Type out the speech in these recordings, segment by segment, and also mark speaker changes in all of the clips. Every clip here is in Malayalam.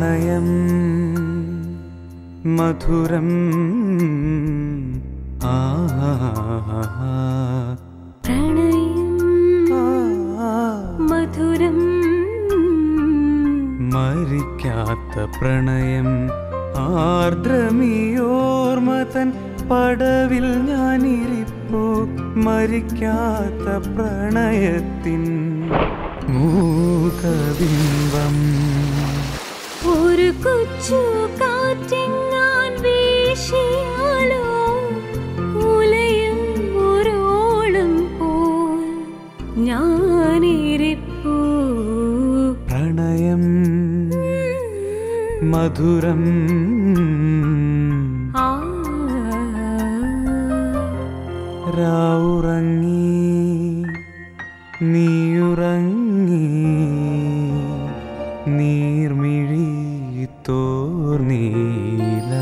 Speaker 1: പ്രണയം മധുരം ആ
Speaker 2: പ്രണയം മധുരം
Speaker 1: മരിക്കാത്ത പ്രണയം ആർദ്രമിയോർമതൻ പടവിൽ ഞാനിരിപ്പു മരിക്കാത്ത പ്രണയത്തിൻ മൂകബിംബം
Speaker 2: ഒരു കൊച്ചു കാറ്റെങ്ങാൻ വീശിയാലോ ഉലയം ഒരോളം പോൽ ഞാനിരിപ്പൂ
Speaker 1: പ്രണയം മധുരം
Speaker 2: ആ
Speaker 1: രാവുറങ്ങി നീയുറങ്ങി നീർമിഴി തോർന്നീല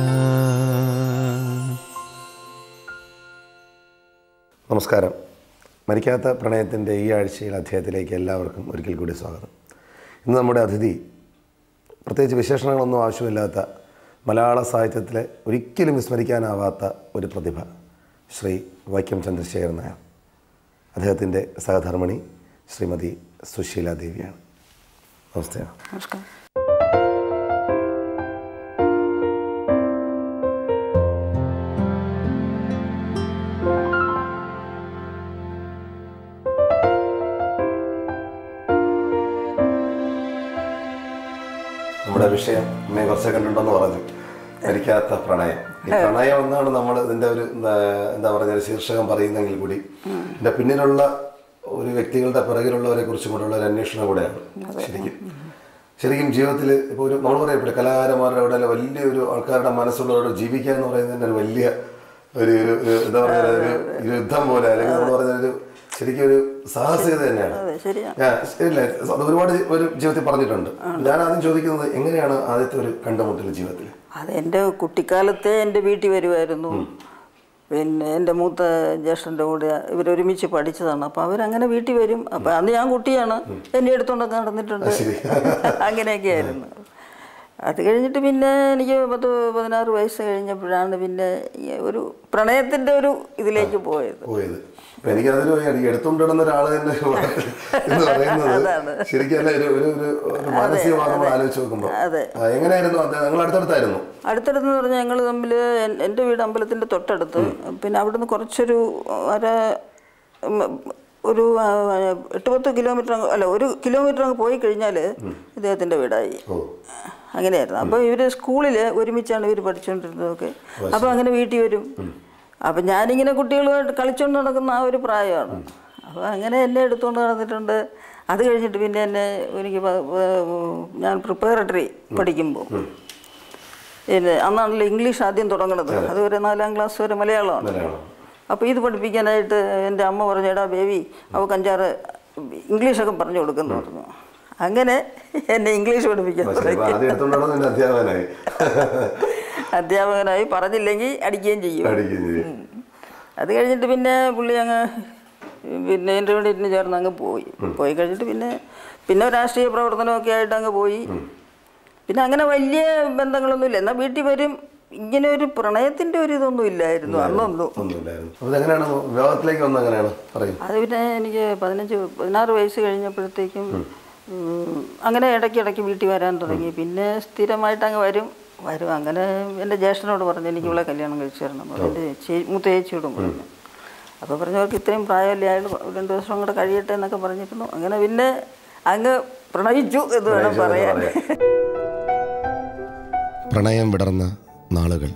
Speaker 3: നമസ്കാരം മരിക്കാത്ത പ്രണയത്തിൻ്റെ ഈ ആഴ്ചയിൽ അധ്യായത്തിലേക്ക് എല്ലാവർക്കും ഒരിക്കൽ കൂടി സ്വാഗതം ഇന്ന് നമ്മുടെ അതിഥി പ്രത്യേകിച്ച് വിശേഷണങ്ങളൊന്നും ആവശ്യമില്ലാത്ത മലയാള സാഹിത്യത്തിലെ ഒരിക്കലും വിസ്മരിക്കാനാവാത്ത ഒരു പ്രതിഭ ശ്രീ വൈക്കം ചന്ദ്രശേഖരൻ നായർ അദ്ദേഹത്തിൻ്റെ സഹധർമ്മിണി ശ്രീമതി സുശീല ദേവിയാണ് നമസ്തേ
Speaker 4: നമസ്കാരം
Speaker 3: നമ്മുടെ വിഷയം എന്നെ കുറച്ച് കണ്ടിട്ടുണ്ടെന്ന് പറഞ്ഞു മരിക്കാത്ത പ്രണയം ഈ പ്രണയം എന്നാണ് നമ്മൾ ഇതിന്റെ ഒരു എന്താ എന്താ പറയുക ഒരു ശീർഷകം പറയുന്നെങ്കിൽ കൂടി ഇതിന്റെ പിന്നിലുള്ള ഒരു വ്യക്തികളുടെ പിറകിലുള്ളവരെ കുറിച്ചും കൂടെയുള്ള ഒരു അന്വേഷണം കൂടെയാണ് ശരിക്കും ശരിക്കും ജീവിതത്തിൽ ഇപ്പോൾ ഒരു നമ്മൾ പറയപ്പെടും കലാകാരന്മാരുടെ ഇവിടെ വലിയൊരു ആൾക്കാരുടെ മനസ്സുള്ളവരോട് ജീവിക്കുക എന്ന് പറയുന്നത് തന്നെ ഒരു വലിയ ഒരു ഒരു ഒരു എന്താ പറയുക ഒരു ഒരു യുദ്ധം പോലെ അല്ലെങ്കിൽ നമ്മൾ പറയുന്ന ഒരു ശരിക്കും ഒരു സാഹസികത തന്നെയാണ്
Speaker 4: അതെ ശരിയാണ്
Speaker 3: ഞാൻ ശരിയല്ലേ അത് ഒരുപാട് ഒരു ജീവിതത്തിൽ പറഞ്ഞിട്ടുണ്ട് ഞാൻ ആദ്യം ചോദിക്കുന്നത് എങ്ങനെയാണ് ആദ്യത്തെ ഒരു കണ്ടുമുട്ടൽ ജീവിതത്തിൽ
Speaker 4: അത് എൻ്റെ കുട്ടിക്കാലത്തെ എൻ്റെ വീട്ടിൽ വരുമായിരുന്നു പിന്നെ എൻ്റെ മൂത്ത ജ്യേഷ്ഠൻ്റെ കൂടെ ഇവരൊരുമിച്ച് പഠിച്ചതാണ് അപ്പോൾ അവരങ്ങനെ വീട്ടിൽ വരും അപ്പോൾ അന്ന് ഞാൻ കുട്ടിയാണ് എന്നെ എടുത്തുകൊണ്ടൊക്കെ നടന്നിട്ടുണ്ട്
Speaker 3: ശരി.
Speaker 4: അങ്ങനെയൊക്കെ ആയിരുന്നു അത് കഴിഞ്ഞിട്ട് പിന്നെ എനിക്ക് പത്ത് പതിനാറ് വയസ്സ് കഴിഞ്ഞപ്പോഴാണ് പിന്നെ ഈ ഒരു പ്രണയത്തിൻ്റെ ഒരു ഇതിലേക്ക് പോയത്
Speaker 3: പോയത് അപ്പൊ എനിക്കതിന് ഈ എടുത്തുകൊണ്ടിടുന്ന ഒരാൾ തന്നെ എന്ന് പറയുന്നത്
Speaker 4: അതാണ്.
Speaker 3: ശരിക്കും അല്ല ഒരു ഒരു ഒരു ഒരു മാനസികമായി നമ്മൾ ആലോചിച്ച് നോക്കുമ്പോൾ
Speaker 4: അതെ.
Speaker 3: ആ, എങ്ങനെയായിരുന്നു അത് നിങ്ങൾ അടുത്തടുത്തായിരുന്നു
Speaker 4: അടുത്തടുത്തെന്ന് പറഞ്ഞാൽ ഞങ്ങൾ തമ്മിൽ എൻ്റെ വീട് അമ്പലത്തിൻ്റെ തൊട്ടടുത്ത് പിന്നെ അവിടുന്ന് കുറച്ചൊരു അര ഉം, ഒരു ആ, എട്ട് പത്ത് കിലോമീറ്റർ അങ്ങ് അല്ല ഒരു കിലോമീറ്റർ അങ്ങ് പോയി കഴിഞ്ഞാൽ ഇദ്ദേഹത്തിൻ്റെ വീടായി
Speaker 3: ഓ
Speaker 4: അങ്ങനെയായിരുന്നു അപ്പോൾ ഇവർ സ്കൂളിൽ ഒരുമിച്ചാണ് ഇവർ പഠിച്ചുകൊണ്ടിരുന്നതൊക്കെ അപ്പോൾ അങ്ങനെ വീട്ടിൽ വരും അപ്പം ഞാനിങ്ങനെ കുട്ടികളുമായിട്ട് കളിച്ചുകൊണ്ട് നടക്കുന്ന ആ ഒരു പ്രായമാണ് അപ്പോൾ അങ്ങനെ എന്നെ എടുത്തുകൊണ്ട് നടന്നിട്ടുണ്ട് അത് കഴിഞ്ഞിട്ട് പിന്നെ എന്നെ എനിക്ക് പ- പ- ഞാൻ പ്രിപ്പയറട്ടറി പഠിക്കുമ്പോൾ പിന്നെ അന്നാണല്ലോ ഇംഗ്ലീഷ് ആദ്യം തുടങ്ങുന്നത് അതുവരെ നാലാം ക്ലാസ് വരെ മലയാളമാണ്
Speaker 3: മലയാളം
Speaker 4: അപ്പോൾ ഇത് പഠിപ്പിക്കാനായിട്ട് എൻ്റെ അമ്മ പറഞ്ഞു എടാ ബേബി അവൾക്ക് അഞ്ചാറ് ഇംഗ്ലീഷൊക്കെ പറഞ്ഞു കൊടുക്കുന്നു പറഞ്ഞു അങ്ങനെ എന്നെ ഇംഗ്ലീഷ് പഠിപ്പിക്കാൻ
Speaker 3: ശരി, അപ്പൊ
Speaker 4: തുടങ്ങി
Speaker 3: ആദ്യം എടുത്തുകൊണ്ടാണ് നിന്റെ അധ്യാപകനായി
Speaker 4: അധ്യാപകനായി പറഞ്ഞില്ലെങ്കിൽ അടിക്കുകയും ചെയ്യും
Speaker 3: അടിക്കുകയും ചെയ്യും.
Speaker 4: ഉം. അത് കഴിഞ്ഞിട്ട് പിന്നെ പുള്ളി അങ്ങ് പിന്നെ ഇൻ്റർമീഡിയറ്റിന് ചേർന്ന് അങ്ങ് പോയി പോയി കഴിഞ്ഞിട്ട് പിന്നെ പിന്നെ രാഷ്ട്രീയ പ്രവർത്തനമൊക്കെ ആയിട്ട് അങ്ങ് പോയി പിന്നെ അങ്ങനെ വലിയ ബന്ധങ്ങളൊന്നുമില്ല എന്നാൽ വീട്ടിൽ വരും ഇങ്ങനെ ഒരു പ്രണയത്തിൻ്റെ ഒരു ഇതൊന്നും ഇല്ലായിരുന്നു അന്നൊന്നും
Speaker 3: ഒന്നുമില്ലായിരുന്നു അപ്പൊ എങ്ങനെയാണ് വിവാഹത്തിലേക്ക് വന്നത് എങ്ങനെയാണ് പറയും
Speaker 4: അത് പിന്നെ എനിക്ക് പതിനഞ്ച് പതിനാറ് വയസ്സ് കഴിഞ്ഞപ്പോഴത്തേക്കും ഉം, അങ്ങനെ ഇടയ്ക്ക് ഇടയ്ക്ക് വീട്ടിൽ വരാൻ തുടങ്ങി പിന്നെ സ്ഥിരമായിട്ട് അങ്ങ് വരും വരും അങ്ങനെ എൻ്റെ ജ്യേഷ്ഠനോട് പറഞ്ഞു എനിക്ക് ഇവിടെ കല്യാണം കഴിച്ചു തരണം എന്ന് പറഞ്ഞു. എൻ്റെ ചേ മൂത്ത ചേച്ചിയോടും പറഞ്ഞു അപ്പോൾ പറഞ്ഞവർക്ക് ഇത്രയും പ്രായമല്ലേ അയാൾ രണ്ട് ദിവസം കൂടെ കഴിയട്ടെ എന്നൊക്കെ പറഞ്ഞിരുന്നു അങ്ങനെ പിന്നെ അങ്ങ് പ്രണയിച്ചു എന്ന് വേണം പറയാൻ
Speaker 5: പ്രണയം വിടർന്ന നാളുകൾ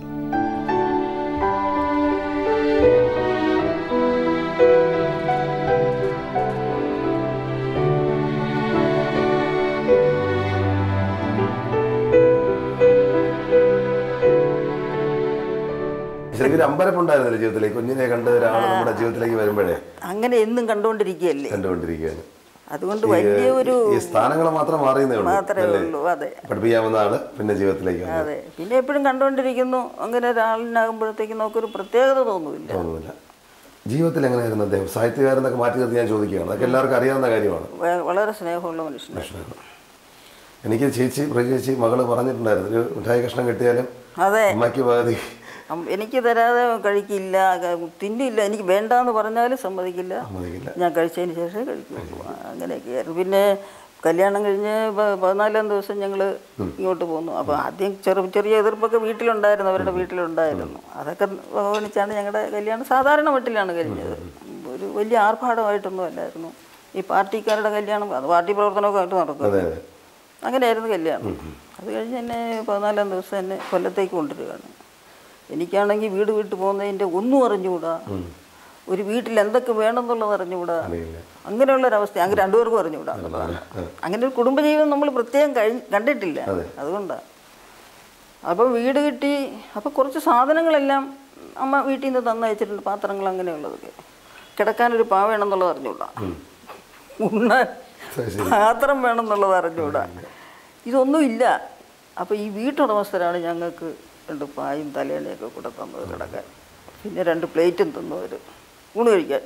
Speaker 3: ശരിക്കും ഒരു അമ്പരപ്പുണ്ടായിരുന്നില്ല ജീവിതത്തിലേക്ക് കുഞ്ഞിനെ കണ്ട് ഒരാൾ നമ്മുടെ ജീവിതത്തിലേക്ക് വരുമ്പോഴേ
Speaker 4: അങ്ങനെ എന്നും കണ്ടുകൊണ്ടിരിക്കുകയല്ലേ
Speaker 3: കണ്ടുകൊണ്ടിരിക്കുകയാണ്
Speaker 4: അതുകൊണ്ട് വലിയ ഒരു
Speaker 3: ഈ സ്ഥാനങ്ങൾ മാത്രം മാറിയെന്നേ ഉള്ളൂ
Speaker 4: മാത്രമേ
Speaker 3: അല്ലേ?
Speaker 4: ഉള്ളൂ അതെ
Speaker 3: പഠിപ്പിക്കാവുന്ന ആള് പിന്നെ ജീവിതത്തിലേക്ക് വന്നത്
Speaker 4: അതെ പിന്നെ എപ്പോഴും കണ്ടുകൊണ്ടിരിക്കുന്നു അങ്ങനെ ഒരാളിനാകുമ്പോഴത്തേക്കും നമുക്കൊരു പ്രത്യേകത തോന്നുന്നില്ല
Speaker 3: തോന്നുന്നില്ല ജീവിതത്തിൽ എങ്ങനെയായിരുന്നു അദ്ദേഹം സാഹിത്യകാരെന്നൊക്കെ മാറ്റി നിർത്തി ഞാൻ ചോദിക്കുകയാണ് അതൊക്കെ എല്ലാവർക്കും അറിയാവുന്ന കാര്യമാണ്
Speaker 4: വ- വളരെ സ്നേഹമുള്ള മനുഷ്യനാണ്
Speaker 3: എനിക്ക് ചേച്ചി പ്രിയ ചേച്ചി മകള് പറഞ്ഞിട്ടുണ്ടായിരുന്നു ഒരു മിഠായി കഷ്ണം കിട്ടിയാലും
Speaker 4: അതെ
Speaker 3: അമ്മയ്ക്ക് പകുതി
Speaker 4: അം- എനിക്ക് തരാതെ കഴിക്കില്ല ക- തിന്നില്ല എനിക്ക് വേണ്ടാന്ന് പറഞ്ഞാലും സമ്മതിക്കില്ല
Speaker 3: സമ്മതിക്കില്ല.
Speaker 4: ഞാൻ കഴിച്ചതിന് ശേഷമേ കഴിക്കുള്ളൂ അങ്ങനെയൊക്കെയായിരുന്നു പിന്നെ കല്യാണം കഴിഞ്ഞ് പ- പതിനാലാം ദിവസം ഞങ്ങൾ ഇങ്ങോട്ട് പോന്നു അപ്പോൾ ആദ്യം ചെറു ചെറിയ എതിർപ്പൊക്കെ വീട്ടിലുണ്ടായിരുന്നു അവരുടെ വീട്ടിലുണ്ടായിരുന്നു അതൊക്കെ ഗവനിച്ചാണ് ഞങ്ങളുടെ കല്യാണം സാധാരണ വീട്ടിലാണ് കഴിഞ്ഞത് ഒരു വലിയ ആർഭാടമായിട്ടൊന്നും അല്ലായിരുന്നു ഈ പാർട്ടിക്കാരുടെ കല്യാണം അത് പാർട്ടി പ്രവർത്തനമൊക്കെ ആയിട്ട് നടക്കും
Speaker 3: അതെ അതെ
Speaker 4: അങ്ങനെയായിരുന്നു കല്യാണം അത് കഴിഞ്ഞ് എന്നെ പതിനാലാം ദിവസം എന്നെ കൊല്ലത്തേക്ക് കൊണ്ടുവരികയാണ് എനിക്കാണെങ്കിൽ വീട് വിട്ട് പോകുന്നതിൻ്റെ ഒന്നും അറിഞ്ഞുകൂടാ ഒരു വീട്ടിൽ എന്തൊക്കെ വേണമെന്നുള്ളത് അറിഞ്ഞുകൂടാ
Speaker 3: അറിയില്ല.
Speaker 4: അങ്ങനെയുള്ളൊരവസ്ഥ അങ്ങനെ രണ്ടുപേർക്കും അറിഞ്ഞുകൂടാ എന്നുള്ളതാണ് അങ്ങനെ ഒരു കുടുംബജീവിതം നമ്മൾ പ്രത്യേകം കഴി കണ്ടിട്ടില്ല അതുകൊണ്ടാണ് അപ്പം വീട് കിട്ടി അപ്പം കുറച്ച് സാധനങ്ങളെല്ലാം അമ്മ വീട്ടിൽ നിന്ന് തന്നയച്ചിട്ടുണ്ട് പാത്രങ്ങൾ അങ്ങനെയുള്ളതൊക്കെ കിടക്കാനൊരു പാ വേണമെന്നുള്ളത് അറിഞ്ഞുകൂടാ ഉണ്ണാൻ പാത്രം വേണമെന്നുള്ളത് അറിഞ്ഞുകൂടാ ഇതൊന്നും ഇല്ല അപ്പോൾ ഈ വീട്ടുടമസ്ഥരാണ് ഞങ്ങൾക്ക് രണ്ട് പായും തലേണയൊക്കെ കൂടെ തന്നത് കിടക്കാൻ പിന്നെ രണ്ട് പ്ലേറ്റും തന്നു അവർ ഊണ് കഴിക്കാൻ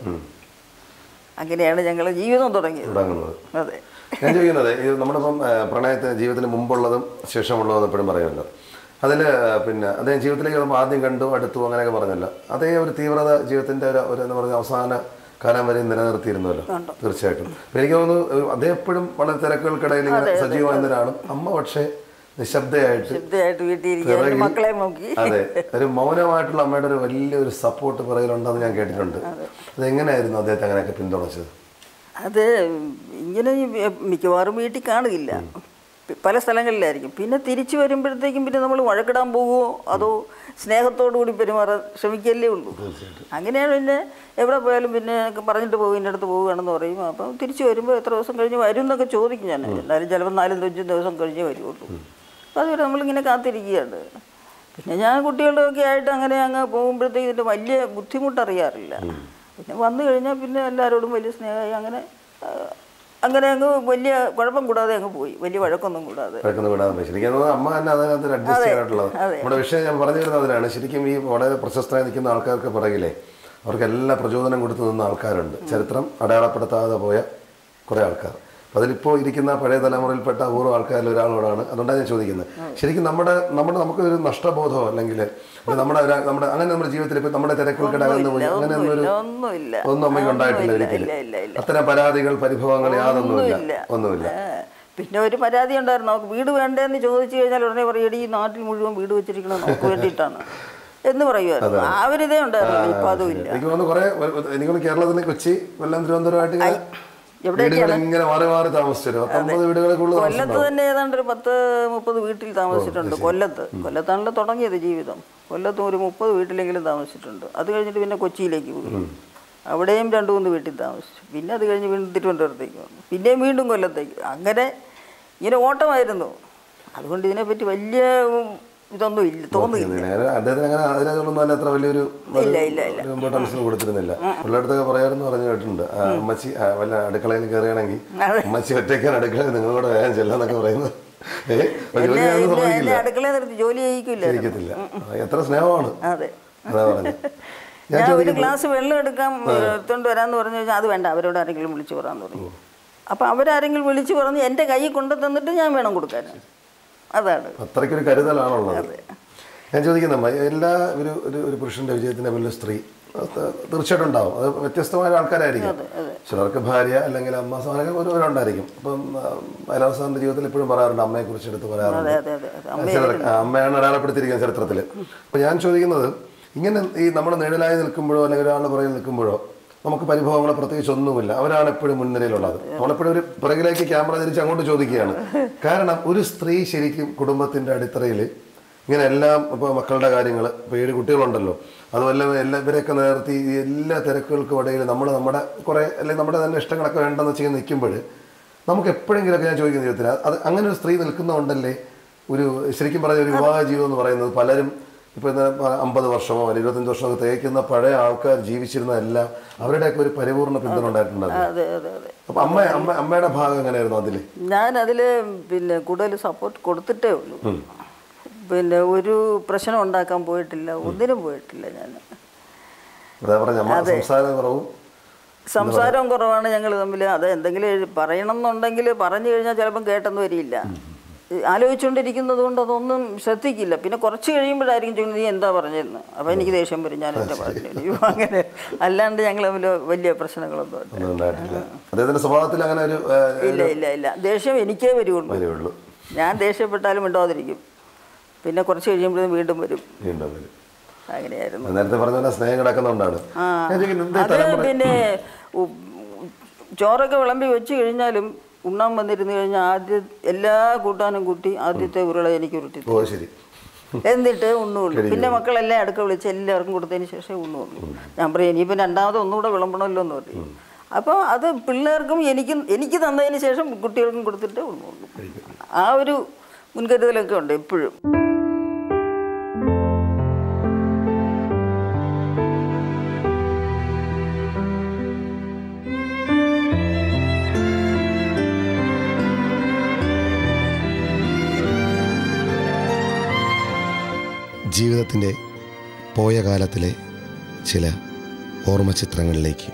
Speaker 4: അങ്ങനെയാണ് ഞങ്ങൾ ജീവിതം തുടങ്ങിയത്
Speaker 3: തുടങ്ങുന്നത്
Speaker 4: അതെ
Speaker 3: ഞാൻ ചോദിക്കുന്നത് ഇത് നമ്മളിപ്പം ആ, പ്രണയത്തിന് ജീവിതത്തിന് മുമ്പുള്ളതും ശേഷമുള്ളതും എപ്പോഴും പറയുമല്ലോ അതിൽ പിന്നെ അദ്ദേഹം ജീവിതത്തിലേക്ക് വരുമ്പോൾ ആദ്യം കണ്ടു അടുത്തു അങ്ങനെയൊക്കെ പറഞ്ഞല്ലോ അതേ ഒരു തീവ്രത ജീവിതത്തിന്റെ ഒരു ഒരു എന്താ പറയുക അവസാന കാലം വരെ നിലനിർത്തിയിരുന്നല്ലോ തീർച്ചയായിട്ടും അപ്പൊ എനിക്ക് തോന്നുന്നു ഒരു അദ്ദേഹം എപ്പോഴും വളരെ തിരക്കുകൾക്കിടയിൽ ഇങ്ങനെ സജീവമായിരുന്ന ഒരാളും അമ്മ പക്ഷേ നിശബ്ദയായിട്ട്
Speaker 4: ശുദ്ധമായിട്ട് വീട്ടിൽ ഇരിക്കുക രണ്ട്
Speaker 3: പിറകിൽ-
Speaker 4: മക്കളെ നോക്കി
Speaker 3: അതെ ഒരു മൗനമായിട്ടുള്ള അമ്മയുടെ ഒരു വലിയൊരു സപ്പോർട്ട് പിറകിലുണ്ടെന്ന് ഞാൻ കേട്ടിട്ടുണ്ട് അതെങ്ങനെയായിരുന്നു അദ്ദേഹത്തെ അങ്ങനെയൊക്കെ പിന്തുണച്ചത്
Speaker 4: അത് ഇങ്ങനെ ഈ മിക്കവാറും വീട്ടിൽ കാണുകയില്ല പല സ്ഥലങ്ങളിലായിരിക്കും പിന്നെ തിരിച്ചു വരുമ്പോഴത്തേക്കും പിന്നെ നമ്മൾ വഴക്കിടാൻ പോകുമോ അതോ സ്നേഹത്തോടു കൂടി പെരുമാറാൻ ശ്രമിക്കല്ലേ ഉള്ളൂ അങ്ങനെയാണ് പിന്നെ എവിടെ പോയാലും പിന്നെ പറഞ്ഞിട്ട് പോകും ഇൻ്റെ അടുത്ത് പോവുകയാണെന്ന് പറയും അപ്പം തിരിച്ചു വരുമ്പോൾ എത്ര ദിവസം കഴിഞ്ഞ് വരും എന്നൊക്കെ ചോദിക്കും ഞാൻ എന്നാലും ചിലപ്പോൾ നാലും അഞ്ചും ദിവസം കഴിഞ്ഞേ വരുള്ളൂ അപ്പോൾ അതുവരെ നമ്മളിങ്ങനെ കാത്തിരിക്കുകയാണ് പിന്നെ ഞാൻ കുട്ടികളുടെ ഒക്കെ ആയിട്ട് അങ്ങനെ അങ്ങ് പോകുമ്പോഴത്തേക്ക് ഇതിൻ്റെ വലിയ ബുദ്ധിമുട്ടറിയാറില്ല പിന്നെ വന്നു കഴിഞ്ഞാൽ പിന്നെ എല്ലാവരോടും വലിയ സ്നേഹമായി അങ്ങനെ ആ, അങ്ങനെ അങ്ങ് വലിയ കുഴപ്പം കൂടാതെ അങ്ങ് പോയി വലിയ വഴക്കൊന്നും കൂടാതെ
Speaker 3: കിടക്കുന്ന വിടാൻ പറ്റും ശരിക്കും തോന്നുന്നു അമ്മ തന്നെ അതിനകത്ത് അഡ്ജസ്റ്റ് ചെയ്യാനായിട്ടുള്ളത് നമ്മുടെ വിഷയം ഞാൻ പറഞ്ഞു വരുന്നത് അതിനാണ് ശരിക്കും ഈ വളരെ പ്രശസ്തമായി നിൽക്കുന്ന ആൾക്കാർക്ക് പിറകിലെ അവർക്ക് എല്ലാ പ്രചോദനം കൊടുത്തു നിന്ന ആൾക്കാരുണ്ട് ചരിത്രം അടയാളപ്പെടുത്താതെ പോയ കുറേ ആൾക്കാർ അപ്പം അതിലിപ്പോൾ ഇരിക്കുന്ന പഴയ തലമുറയിൽപ്പെട്ട അപൂർവ ആൾക്കാരിൽ ഒരാളോടാണ് അതുകൊണ്ടാണ് ഞാൻ ചോദിക്കുന്നത് ശരിക്കും നമ്മുടെ നമ്മുടെ നമുക്ക് ഒരു നഷ്ടബോധമോ അല്ലെങ്കിൽ ഒരു നമ്മുടെ ഒരു- നമ്മുടെ അങ്ങനെ നമ്മുടെ ജീവിതത്തിൽ ഇപ്പം നമ്മുടെ തിരക്കുകൾക്കിടകന്ന് പോയി അങ്ങനെ ഒന്നും ഒരു
Speaker 4: ഒന്നുമില്ല
Speaker 3: ഒന്നും അമ്മയ്ക്ക് ഉണ്ടായിട്ടില്ല
Speaker 4: ഒന്നുമില്ല,
Speaker 3: ഒരിക്കലും
Speaker 4: ഇല്ല ഇല്ല ഇല്ല
Speaker 3: അത്തരം പരാതികൾ പരിഭവങ്ങൾ യാതൊന്നുമില്ല
Speaker 4: ഒന്നുമില്ല.
Speaker 3: ഒന്നുമില്ല
Speaker 4: ഏ, പിന്നെ ഒരു പരാതി ഉണ്ടായിരുന്നു നമുക്ക് വീട് വേണ്ടേന്ന് ചോദിച്ചു കഴിഞ്ഞാൽ ഉടനെ പറയടി ഈ നാട്ടിൽ മുഴുവൻ വീട് വെച്ചിരിക്കണം നമുക്ക് വേണ്ടിയിട്ടാണ് എന്ന് പറയുമായിരുന്നു ആ ഒരു ഇതേ ഉണ്ടായിരുന്നു ഇപ്പൊ അതും ഇല്ല
Speaker 3: എനിക്ക് തോന്നുന്നു കുറെ നിങ്ങൾ കേരളത്തിൽ കൊച്ചി കൊല്ലം തിരുവനന്തപുരമായിട്ട് ഇങ്ങനെ വീടുകൾ ഇങ്ങനെ മാറി മാറി താമസിച്ചു പത്തൊമ്പത് വീടുകളെ കൂടുതൽ
Speaker 4: കൊല്ലത്ത് തന്നെ ഏതാണ്ട് ഒരു പത്ത് മുപ്പത് വീട്ടിൽ താമസിച്ചിട്ടുണ്ട് കൊല്ലത്ത് കൊല്ലത്താണല്ലോ തുടങ്ങിയത് ജീവിതം കൊല്ലത്തും ഒരു മുപ്പത് വീട്ടിലെങ്കിലും താമസിച്ചിട്ടുണ്ട് അത് കഴിഞ്ഞിട്ട് പിന്നെ കൊച്ചിയിലേക്ക് പോയി അവിടെയും രണ്ട് മൂന്ന് വീട്ടിൽ താമസിച്ചു പിന്നെ അത് കഴിഞ്ഞ് വീണ്ടും തിരുവനന്തപുരത്തേക്ക് വന്നു പിന്നെയും വീണ്ടും കൊല്ലത്തേക്ക് അങ്ങനെ ഇങ്ങനെ ഓട്ടമായിരുന്നു അതുകൊണ്ട് ഇതിനെപ്പറ്റി വലിയ ഉം, ഇതൊന്നും ഇല്ല തോന്നുന്നില്ല
Speaker 3: ഞാൻ അദ്ദേഹത്തിന് അങ്ങനെ അതിനൊന്നും അല്ല അത്ര വലിയൊരു
Speaker 4: ഇല്ല, ഇല്ല, ഇല്ല.
Speaker 3: ഇമ്പോർട്ടൻസ് കൊടുത്തിരുന്നില്ല പിള്ളേടത്തൊക്കെ പറയാമെന്ന് പറഞ്ഞു കേട്ടിട്ടുണ്ട് ആ, അമ്മച്ചി ആ, വല്ല അടുക്കളയിൽ കയറുകയാണെങ്കിൽ അമ്മച്ചി ഒറ്റയ്ക്കാണ് അടുക്കളയിൽ നിങ്ങളോട് വേഗം ചെല്ലാന്നൊക്കെ പറയുന്നത് ഏഹ് ജോലി
Speaker 4: എന്നെ
Speaker 3: ചെയ്യാനൊന്നും
Speaker 4: എന്നെ-
Speaker 3: സമ്മതിക്കില്ല
Speaker 4: എന്നെ അടുക്കളയിൽ നിർത്തി ജോലി ചെയ്യിക്കില്ല
Speaker 3: ഇരിക്കത്തില്ല എത്ര സ്നേഹമാണ്
Speaker 4: അതെ
Speaker 3: അതാ പറഞ്ഞത് ഞാൻ
Speaker 4: ഞാൻ ഒരു
Speaker 3: ചോദിക്കുന്നത്
Speaker 4: ഗ്ലാസ് വെള്ളം എടുക്കാൻ എടുത്തോണ്ട് വരാന്ന് പറഞ്ഞു കഴിഞ്ഞാൽ അത് വേണ്ട അവരോട് ആരെങ്കിലും വിളിച്ചു പറയാന്ന് പറഞ്ഞു അപ്പൊ അവരാരെങ്കിലും വിളിച്ചു പറഞ്ഞ് എൻ്റെ കൈ കൊണ്ടു തന്നിട്ട് ഞാൻ വേണം കൊടുക്കാൻ അതാണ്
Speaker 3: അത്രയ്ക്കൊരു കരുതലാണുള്ളത് ഞാൻ ചോദിക്കുന്ന അമ്മ, എല്ലാ ഒരു ഒരു ഒരു പുരുഷന്റെ വിജയത്തിന്റെ വലിയ സ്ത്രീ അത് തീർച്ചയായിട്ടും ഉണ്ടാവും അത് വ്യത്യസ്തമായ ആൾക്കാരായിരിക്കും ചിലർക്ക് ഭാര്യ അല്ലെങ്കിൽ അമ്മ അങ്ങനെയൊക്കെ ഓരോരുണ്ടായിരിക്കും അപ്പം അയലാസാറിന്റെ ജീവിതത്തിൽ എപ്പോഴും പറയാറുണ്ട് അമ്മയെ കുറിച്ച് എടുത്ത് പറയാറുണ്ട്
Speaker 4: അതെ അതെ അതെ അതെ
Speaker 3: ചിലർ അമ്മയാണ് അടയാളപ്പെടുത്തിയിരിക്കുന്നത് ചരിത്രത്തിൽ അപ്പോൾ ഞാൻ ചോദിക്കുന്നത് ഇങ്ങനെ ഈ നമ്മൾ നിഴലായി നിൽക്കുമ്പോഴോ അല്ലെങ്കിൽ ഒരാളുടെ പുറകിൽ നിൽക്കുമ്പോഴോ നമുക്ക് പരിഭവങ്ങളോ പ്രത്യേകിച്ച് ഒന്നുമില്ല അവരാണ് എപ്പോഴും മുൻനിരയിലുള്ളത് നമ്മളെപ്പോഴും ഒരു പുറകിലേക്ക് ക്യാമറ തിരിച്ച് അങ്ങോട്ട് ചോദിക്കുകയാണ് കാരണം ഒരു സ്ത്രീ ശരിക്കും കുടുംബത്തിന്റെ അടിത്തറയിൽ ഇങ്ങനെ എല്ലാം ഇപ്പോൾ മക്കളുടെ കാര്യങ്ങൾ ഇപ്പോൾ ഏഴ് കുട്ടികളുണ്ടല്ലോ അതുപോലെ എല്ലാ ഇവരെയൊക്കെ നേർത്തി ഈ എല്ലാ തിരക്കുകൾക്കും ഇടയിൽ നമ്മൾ നമ്മുടെ കുറേ അല്ലെങ്കിൽ നമ്മുടെ തന്നെ ഇഷ്ടങ്ങളൊക്കെ വേണ്ടെന്ന് വെച്ച് നിൽക്കുമ്പോൾ നമുക്ക് എപ്പോഴെങ്കിലുമൊക്കെ ഞാൻ ചോദിക്കുന്ന ജീവിതത്തിൽ അത് അങ്ങനെ ഒരു സ്ത്രീ നിൽക്കുന്നതുകൊണ്ടല്ലേ ഒരു ശരിക്കും പറഞ്ഞ ഒരു വിവാഹ ജീവിതം എന്ന് പറയുന്നത് പലരും ഇപ്പോൾ ഇന്ന് അമ്പത് വർഷമോ അല്ലെങ്കിൽ ഇരുപത്തഞ്ച് വർഷമോ ഒക്കെ തേക്കുന്ന പഴയ ആൾക്കാർ ജീവിച്ചിരുന്നതെല്ലാം അവരുടെയൊക്കെ ഒരു പരിപൂർണ്ണ പിന്തുണ ഉണ്ടായിട്ടുണ്ടായിരുന്നു
Speaker 4: അതെ അതെ അതെ
Speaker 3: അപ്പം അമ്മ അമ്മ അമ്മയുടെ ഭാഗം എങ്ങനെയായിരുന്നു അതിൽ
Speaker 4: ഞാൻ അതിൽ പിന്നെ കൂടുതൽ സപ്പോർട്ട് കൊടുത്തിട്ടേ ഉള്ളൂ പിന്നെ ഒരു പ്രശ്നം ഉണ്ടാക്കാൻ പോയിട്ടില്ല ഒന്നിനും പോയിട്ടില്ല ഞാൻ
Speaker 3: അതാ പറഞ്ഞ അമ്മ സംസാര കുറവും
Speaker 4: സംസാരം കുറവാണ് ഞങ്ങൾ തമ്മിൽ അത് എന്തെങ്കിലും എഴു- പറയണം എന്നുണ്ടെങ്കിൽ പറഞ്ഞു കഴിഞ്ഞാൽ ചിലപ്പം കേട്ടെന്ന് വരില്ല ആലോചിച്ചുകൊണ്ടിരിക്കുന്നത് കൊണ്ട് അതൊന്നും ശ്രദ്ധിക്കില്ല പിന്നെ കുറച്ച് കഴിയുമ്പോഴായിരിക്കും ചോദിക്കുന്നത് നീ എന്താ പറഞ്ഞിരുന്നത് അപ്പോൾ എനിക്ക് ദേഷ്യം വരും ഞാൻ എൻ്റെ പാട്ടിന് അയ്യോ അങ്ങനെ അല്ലാണ്ട് ഞങ്ങൾ തമ്മിൽ വലിയ പ്രശ്നങ്ങളൊന്നും ഇല്ല.
Speaker 3: ഒന്നും ഉണ്ടായിട്ടില്ല അദ്ദേഹത്തിന്റെ സ്വഭാവത്തിൽ അങ്ങനെ ഒരു ഏഹ്,
Speaker 4: ഇല്ല ഇല്ല ഇല്ല ദേഷ്യം എനിക്കേ വരുള്ളൂ
Speaker 3: വരുള്ളൂ
Speaker 4: ഞാൻ ദേഷ്യപ്പെട്ടാലും മിണ്ടാതിരിക്കും പിന്നെ കുറച്ച് കഴിയുമ്പോഴേ വീണ്ടും വരും
Speaker 3: വീണ്ടും വരും
Speaker 4: അങ്ങനെയായിരുന്നു
Speaker 3: നേരത്തെ പറഞ്ഞ പോലെ സ്നേഹം കിടക്കുന്നുണ്ടാണ്
Speaker 4: ആ
Speaker 3: ഞാൻ ചോദിക്കുന്നു, എന്തേ
Speaker 4: അത്
Speaker 3: തലമുറ
Speaker 4: പിന്നെ ഉ- ചോറൊക്കെ വിളമ്പി വെച്ച് കഴിഞ്ഞാലും ഉണ്ണാൻ വന്നിരുന്നു കഴിഞ്ഞാൽ ആദ്യ എല്ലാ കൂട്ടാനും കൂട്ടി ആദ്യത്തെ ഉരുള എനിക്ക് ഉരുട്ടി
Speaker 3: ഓ ശരി
Speaker 4: എന്നിട്ട് ഉണ്ണുള്ളൂ പിന്നെ മക്കളെല്ലാം അടുക്ക വിളിച്ച് എല്ലാവർക്കും കൊടുത്തതിന് ശേഷമേ ഉണ്ണുള്ളൂ ഞാൻ പറയും ഇനിയിപ്പോൾ രണ്ടാമത് ഒന്നുകൂടെ വിളമ്പണമല്ലോ എന്ന് പറയും അപ്പോൾ അത് പിള്ളേർക്കും എനിക്കും എനിക്ക് തന്നതിന് ശേഷം കുട്ടികൾക്കും കൊടുത്തിട്ട് ഉണ്ണുള്ളൂ ആ ഒരു മുൻകരുതലൊക്കെ ഉണ്ട് എപ്പോഴും
Speaker 5: ജീവിതത്തിൻ്റെ പോയ കാലത്തിലെ ചില ഓർമ്മചിത്രങ്ങളിലേക്ക്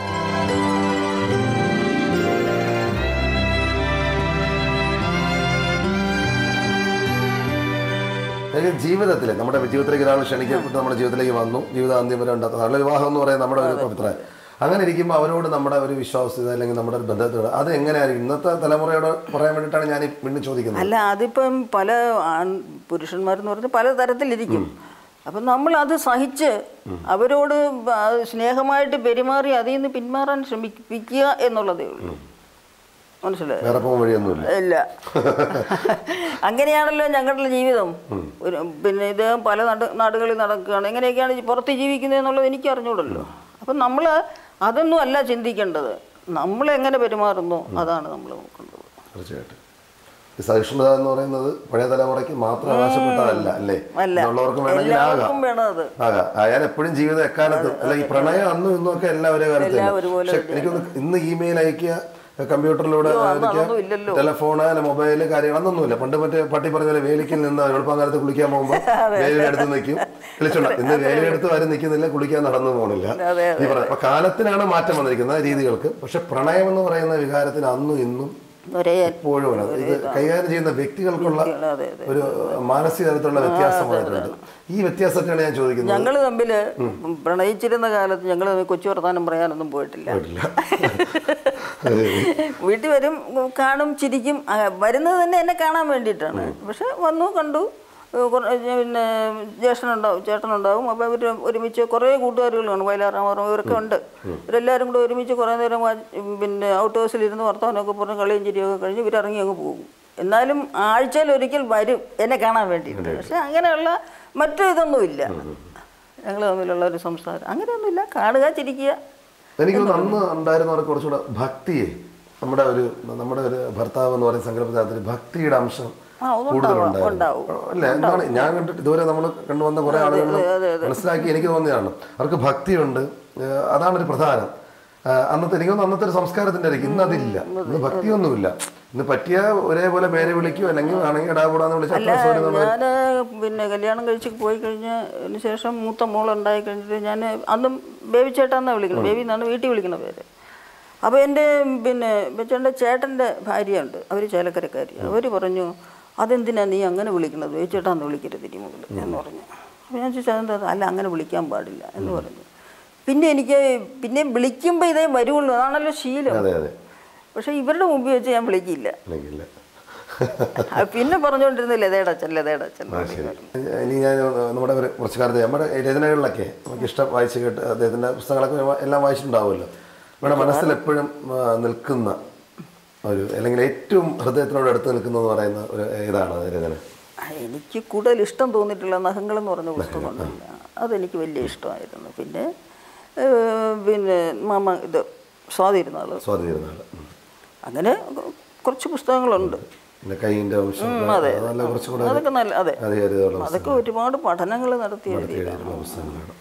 Speaker 3: അതായത് ജീവിതത്തിൽ നമ്മുടെ ജീവിതത്തിലേക്ക് ഒരാൾ ക്ഷണിക്കപ്പെട്ട് നമ്മുടെ ജീവിതത്തിലേക്ക് വന്നു ജീവിതാന്ത്യം വരെ ഉണ്ടാകുന്ന നല്ല വിവാഹം എന്ന് പറയുന്നത് നമ്മുടെ ഒരു പവിത്ര അങ്ങനെ ഇരിക്കുമ്പോൾ അവരോട് നമ്മുടെ ഒരു വിശ്വാസ്യത അല്ലെങ്കിൽ നമ്മുടെ ഒരു ബന്ധത്തോട് അത് എങ്ങനെയായിരിക്കും ഇന്നത്തെ തലമുറയോട് പറയാൻ വേണ്ടിയിട്ടാണ് ഞാൻ ഈ വീണ്ടും ചോദിക്കുന്നത്
Speaker 4: അല്ല അതിപ്പം പല ആൺ പുരുഷന്മാരെന്ന് പറഞ്ഞാൽ പല തരത്തിലിരിക്കും അപ്പം നമ്മൾ അത് സഹിച്ച് അവരോട് ബ- സ്നേഹമായിട്ട് പെരുമാറി അതിൽ നിന്ന് പിന്മാറാൻ ശ്രമിപ്പിക്കുക എന്നുള്ളതേ ഉള്ളൂ മനസ്സിലായോ
Speaker 3: വേറെ പോകും വഴിയൊന്നുമില്ല
Speaker 4: ഇല്ല അങ്ങനെയാണല്ലോ ഞങ്ങളുടെ ജീവിതം ഒരു പിന്നെ ഇദ്ദേഹം പല നാട് നാടുകളിൽ നടക്കുകയാണ് എങ്ങനെയൊക്കെയാണ് ഈ പുറത്ത് ജീവിക്കുന്നത് എന്നുള്ളത് എനിക്ക് അറിഞ്ഞൂടല്ലോ അപ്പം നമ്മൾ അതൊന്നും അല്ല ചിന്തിക്കേണ്ടത് നമ്മൾ എങ്ങനെ പെരുമാറുന്നു അതാണ് നമ്മൾ നോക്കേണ്ടത്
Speaker 3: തീർച്ചയായിട്ടും ഈ സഹിഷ്ണുത എന്ന് പറയുന്നത് പഴയ തലമുറയ്ക്ക് മാത്രം അവകാശപ്പെട്ടതല്ല അല്ലേ
Speaker 4: അല്ല.
Speaker 3: എന്നുള്ളവർക്കും വേണമെങ്കിൽ ആകാം
Speaker 4: എല്ലാവർക്കും വേണം അത്
Speaker 3: ആകാം അയാൾ എപ്പോഴും ജീവിതം എക്കാലത്തും അല്ല ഈ പ്രണയം അന്നും ഇന്നും ഒക്കെ എല്ലാ ഒരേ കാലത്ത്
Speaker 4: എല്ലാം
Speaker 3: തന്നെ.
Speaker 4: ഒരുപോലെ
Speaker 3: പക്ഷെ എനിക്കൊന്ന് ഇന്ന് ഇമെയിൽ അയക്കുക കമ്പ്യൂട്ടറിലൂടെ
Speaker 4: അയ്യോ, അന്ന്
Speaker 3: അയക്കുക
Speaker 4: അതൊന്നും ഇല്ലല്ലോ.
Speaker 3: ടെലഫോണ് അല്ല മൊബൈല് കാര്യങ്ങൾ അതൊന്നുമില്ല പണ്ട് മറ്റേ പട്ടി പറഞ്ഞ പോലെ വേലിക്കിൽ നിന്ന് എളുപ്പകാലത്ത് കുളിക്കാൻ പോകുമ്പോൾ വേലിയുടെ നിൽക്കും വിളിച്ചോണ്ട ഇന്ന് വേലിയെടുത്ത് ആരും നിൽക്കുന്നില്ല കുളിക്കാൻ നടന്നു പോകണില്ല
Speaker 4: അതെ,
Speaker 3: ഈ പറഞ്ഞ അപ്പൊ കാലത്തിനാണ് മാറ്റം വന്നിരിക്കുന്നത് രീതികൾക്ക് പക്ഷെ പ്രണയം എന്ന് പറയുന്ന വികാരത്തിന് അന്നും ഇന്നും
Speaker 4: ഒരേ
Speaker 3: എപ്പോഴും ഉണ്ട്. ഇത് കൈകാര്യം ചെയ്യുന്ന വ്യക്തികൾക്കുള്ള
Speaker 4: അതെ അതെ
Speaker 3: ഒരു മാനസിക തലത്തിലുള്ള വ്യത്യാസം വന്നിട്ടുണ്ട് ഈ വ്യത്യാസമൊക്കെയാണ് ഞാൻ ചോദിക്കുന്നത്
Speaker 4: ഞങ്ങൾ തമ്മിൽ പ്രണയിച്ചിരുന്ന കാലത്ത് ഞങ്ങൾ തമ്മിൽ കൊച്ചു വർത്താനം പറയാനൊന്നും പോയിട്ടില്ല
Speaker 3: പോയിട്ടില്ല.
Speaker 4: വീട്ടിൽ വരും കാണും ചിരിക്കും ആ, വരുന്നത് തന്നെ എന്നെ കാണാൻ വേണ്ടിയിട്ടാണ് പക്ഷെ വന്നു കണ്ടു ഏ, കുറേ പിന്നെ ജ്യേഷ്ഠനുണ്ടാവും ചേട്ടനുണ്ടാവും അപ്പോൾ ഇവർ ഒരുമിച്ച് കുറേ കൂട്ടുകാരികൾ കാണും വയലാറാമറും ഇവരൊക്കെ ഉണ്ട് ഇവരെല്ലാവരും കൂടെ ഒരുമിച്ച് കുറേ നേരം വാ- പിന്നെ ഔട്ട് ഹൗസിലിരുന്ന് വർത്തമാനമൊക്കെ പറഞ്ഞ് കളിയും ചിരിയൊക്കെ കഴിഞ്ഞ് ഇവരിറങ്ങി അങ്ങ് പോകും എന്നാലും ആഴ്ചയിൽ ഒരിക്കൽ വരും എന്നെ കാണാൻ വേണ്ടിയിട്ട് പക്ഷെ അങ്ങനെയുള്ള മറ്റു ഇതൊന്നുമില്ല ഞങ്ങൾ തമ്മിലുള്ള ഒരു സംസാരം അങ്ങനെയൊന്നുമില്ല കാണുക ചിരിക്കുക
Speaker 3: എനിക്ക് തോന്നുന്നു അന്ന് ഉണ്ടായിരുന്നവർക്ക് കുറച്ചുകൂടെ ഭക്തിയെ നമ്മുടെ ഒരു നമ്മുടെ ഒരു ഭർത്താവ് എന്ന് പറയുന്ന സങ്കല്പത്തിൽ ഭക്തിയുടെ അംശം
Speaker 4: ആ, അതുണ്ടാവും,
Speaker 3: കൂടുതലുണ്ടായിരുന്നു
Speaker 4: ഉണ്ടാവും.
Speaker 3: അല്ല എന്താണ് ഞാൻ കണ്ടിട്ട് ഇതുവരെ നമ്മൾ കണ്ടുവന്ന കുറെ ആളുകൾ മനസ്സിലാക്കി എനിക്ക് തോന്നിയതാണ് അവർക്ക് ഭക്തിയുണ്ട് ഏഹ് അതാണ് ഒരു പ്രധാനം ആഹ് അന്നത്തെ എനിക്ക് തോന്നുന്നു അന്നത്തെ ഒരു സംസ്കാരത്തിന്റെ ആയിരിക്കും ഇന്ന് അതില്ല ഇന്ന് ഭക്തിയൊന്നുമില്ല ഇന്ന് പറ്റിയ ഒരേപോലെ പേര് വിളിക്കും അല്ലെങ്കിൽ ആണെങ്കിൽ ഇടാകൂടാന്ന് വിളിച്ച്
Speaker 4: അല്ല
Speaker 3: അത്ര സൗകര്യം നമ്മൾ
Speaker 4: ഞാൻ പിന്നെ കല്യാണം കഴിച്ച് പോയി കഴിഞ്ഞതിന് ശേഷം മൂത്ത മോൾ ഉണ്ടായി കഴിഞ്ഞിട്ട് ഞാൻ അന്നും ബേബി ചേട്ടാന്നാണ് വിളിക്കുന്നത് ബേബി എന്നാണ് വീട്ടിൽ വിളിക്കുന്ന പേര് അപ്പോൾ എൻ്റെ പിന്നെ ബെച്ചേൻ്റെ ചേട്ടൻ്റെ ഭാര്യയുണ്ട് അവർ ചേലക്കരക്കാരി അവർ പറഞ്ഞു അതെന്തിനാ നീ അങ്ങനെ വിളിക്കുന്നത് ബേബി ചേട്ടാന്ന് വിളിക്കരുത് ഇനി മുതൽ എന്ന് പറഞ്ഞു അപ്പോൾ ഞാൻ ചോദിച്ചു അതെന്താ അല്ല അങ്ങനെ വിളിക്കാൻ പാടില്ല എന്ന് പറഞ്ഞു പിന്നെ എനിക്ക് പിന്നെ വിളിക്കുമ്പോൾ ഇതേ വരുള്ളൂ അതാണല്ലോ ശീലം
Speaker 3: അതെ അതെ
Speaker 4: പക്ഷേ ഇവരുടെ മുമ്പിൽ വെച്ച് ഞാൻ വിളിക്കില്ല
Speaker 3: അല്ലെങ്കിൽ
Speaker 4: അത് പിന്നെ പറഞ്ഞുകൊണ്ടിരുന്നില്ല ലേതേടച്ചൻ ലേതേടച്ചൻ
Speaker 3: ആ, ശരി. ഇനി ഞാൻ നമ്മുടെ ഒരു കുറച്ച് കാലത്ത് നമ്മുടെ ഈ രചനകളിലൊക്കെ നമുക്ക് ഇഷ്ടം വായിച്ച് കേട്ട് അദ്ദേഹത്തിൻ്റെ പുസ്തകങ്ങളൊക്കെ വാ- എല്ലാം വായിച്ചിട്ടുണ്ടാവുമല്ലോ നമ്മുടെ മനസ്സിൽ എപ്പോഴും ആ, നിൽക്കുന്ന ഒരു അല്ലെങ്കിൽ ഏറ്റവും ഹൃദയത്തിനോട് അടുത്ത് നിൽക്കുന്നതെന്ന് പറയുന്ന ഒരു ഏതാണ് അത് രചന
Speaker 4: ആ, എനിക്ക് കൂടുതൽ ഇഷ്ടം തോന്നിയിട്ടുള്ള നഖങ്ങൾ എന്ന് പറഞ്ഞ പുസ്തകമുണ്ടല്ല അതെനിക്ക് വലിയ ഇഷ്ടമായിരുന്നു പിന്നെ ഏഹ്, പിന്നെ മാമ ഇത് സ്വാതിരുന്നാൾ
Speaker 3: സ്വാധീനിക്കുന്ന ആള് ഉം.
Speaker 4: അങ്ങനെ കൊ- കുറച്ച് പുസ്തകങ്ങളുണ്ട്
Speaker 3: പിന്നെ കൈയിൻ്റെ വംശം
Speaker 4: അതെ.
Speaker 3: നല്ല കുറച്ചുകൂടെ ഒരു
Speaker 4: അതൊക്കെ നല്ല അതെ
Speaker 3: അധികാരികളുള്ള
Speaker 4: അതൊക്കെ ഒരുപാട് പഠനങ്ങൾ നടത്തി എഴുതിയതാണ്
Speaker 3: എഴുതിയിട്ടുള്ള പുസ്തകങ്ങളാണ്